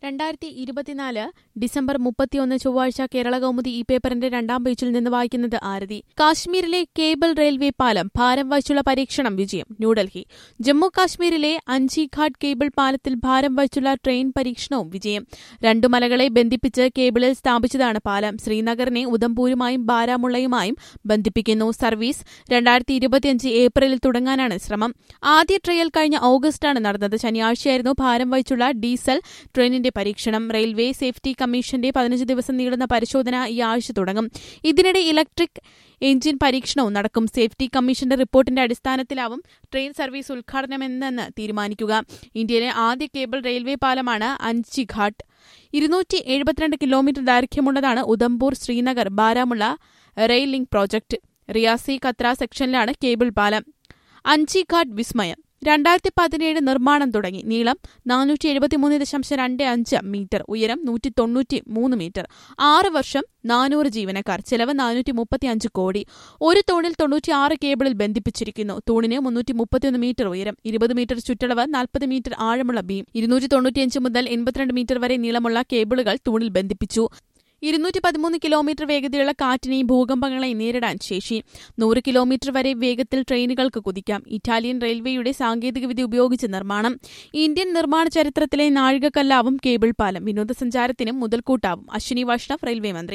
രണ്ടായിരത്തി ഇരുപത്തിനാല് ഡിസംബർ മുപ്പത്തിയൊന്ന് ചൊവ്വാഴ്ച കേരള കൗമുദി ഈ പേപ്പറിന്റെ രണ്ടാം പേജിൽ നിന്ന് വായിക്കുന്നത് ആരതി കാശ്മീരിലെ കേബിൾ റെയിൽവേ പാലം ഭാരം വഹിച്ചുള്ള പരീക്ഷണം വിജയം ന്യൂഡൽഹി ജമ്മു കാശ്മീരിലെ അഞ്ചിഘാട്ട് കേബിൾ പാലത്തിൽ ഭാരം വഹിച്ചുള്ള ട്രെയിൻ പരീക്ഷണവും വിജയം രണ്ടു മലകളെ ബന്ധിപ്പിച്ച് കേബിളിൽ സ്ഥാപിച്ചതാണ് പാലം ശ്രീനഗറിനെ ഉദംപൂരുമായും ബാരാമുള്ളയുമായും ബന്ധിപ്പിക്കുന്നു സർവീസ് രണ്ടായിരത്തി ഇരുപത്തിയഞ്ച് ഏപ്രിലിൽ തുടങ്ങാനാണ് ശ്രമം ആദ്യ ട്രയൽ കഴിഞ്ഞ ഓഗസ്റ്റാണ് നടന്നത് ശനിയാഴ്ചയായിരുന്നു ഭാരം വഹിച്ചുള്ള ഡീസൽ ട്രെയിനിന്റെ പരീക്ഷണം റെയിൽവേ സേഫ്റ്റി കമ്മീഷന്റെ പതിനഞ്ച് ദിവസം നീളുന്ന പരിശോധന ഈ ആഴ്ച തുടങ്ങും ഇതിനിടെ ഇലക്ട്രിക് എഞ്ചിൻ പരീക്ഷണവും നടക്കും സേഫ്റ്റി കമ്മീഷന്റെ റിപ്പോർട്ടിന്റെ അടിസ്ഥാനത്തിലാവും ട്രെയിൻ സർവീസ് ഉദ്ഘാടനമെന്ന് തീരുമാനിക്കുക ഇന്ത്യയിലെ ആദ്യ കേബിൾ റെയിൽവേ പാലമാണ് അഞ്ചിഘാട്ട് ഇരുന്നൂറ്റി എഴുപത്തിരണ്ട് കിലോമീറ്റർ ദൈർഘ്യമുള്ളതാണ് Udhampur Srinagar Baramulla rail link project Reasi Katra സെക്ഷനിലാണ് കേബിൾ പാലം അഞ്ചിഘാട്ട് വിസ്മയം രണ്ടായിരത്തി പതിനേഴ് നിർമ്മാണം തുടങ്ങി നീളം നാനൂറ്റി എഴുപത്തിമൂന്ന് ദശാംശം രണ്ട് അഞ്ച് മീറ്റർ ഉയരം നൂറ്റി തൊണ്ണൂറ്റി മൂന്ന് മീറ്റർ ആറ് വർഷം നാനൂറ് ജീവനക്കാർ ചെലവ് നാനൂറ്റി മുപ്പത്തി അഞ്ച് കോടി ഒരു തൂണിൽ തൊണ്ണൂറ്റിയാറ് കേബിളിൽ ബന്ധിപ്പിച്ചിരിക്കുന്നു തൂണിന് മുന്നൂറ്റി മുപ്പത്തിയൊന്ന് മീറ്റർ ഉയരം ഇരുപത് മീറ്റർ ചുറ്റളവ് നാൽപ്പത് മീറ്റർ ആഴമുള്ള ബീം ഇരുന്നൂറ്റി തൊണ്ണൂറ്റിയഞ്ച് മുതൽ എൺപത്തിരണ്ട് മീറ്റർ വരെ നീളമുള്ള കേബിളുകൾ തൂണിൽ ബന്ധിപ്പിച്ചു ഇരുന്നൂറ്റി പതിമൂന്ന് കിലോമീറ്റർ വേഗതയുള്ള കാറ്റിനെയും ഭൂകമ്പങ്ങളെയും നേരിടാൻ ശേഷി നൂറ് കിലോമീറ്റർ വരെ വേഗത്തിൽ ട്രെയിനുകൾക്ക് കുതിക്കാം ഇറ്റാലിയൻ റെയിൽവേയുടെ സാങ്കേതികവിദ്യ ഉപയോഗിച്ച് നിർമ്മാണം ഇന്ത്യൻ നിർമ്മാണ ചരിത്രത്തിലെ നാഴികക്കല്ലാവും കേബിൾ പാലം വിനോദസഞ്ചാരത്തിനും മുതൽക്കൂട്ടാവും അശ്വിനി വൈഷ്ണവ് റെയിൽവേ മന്ത്രി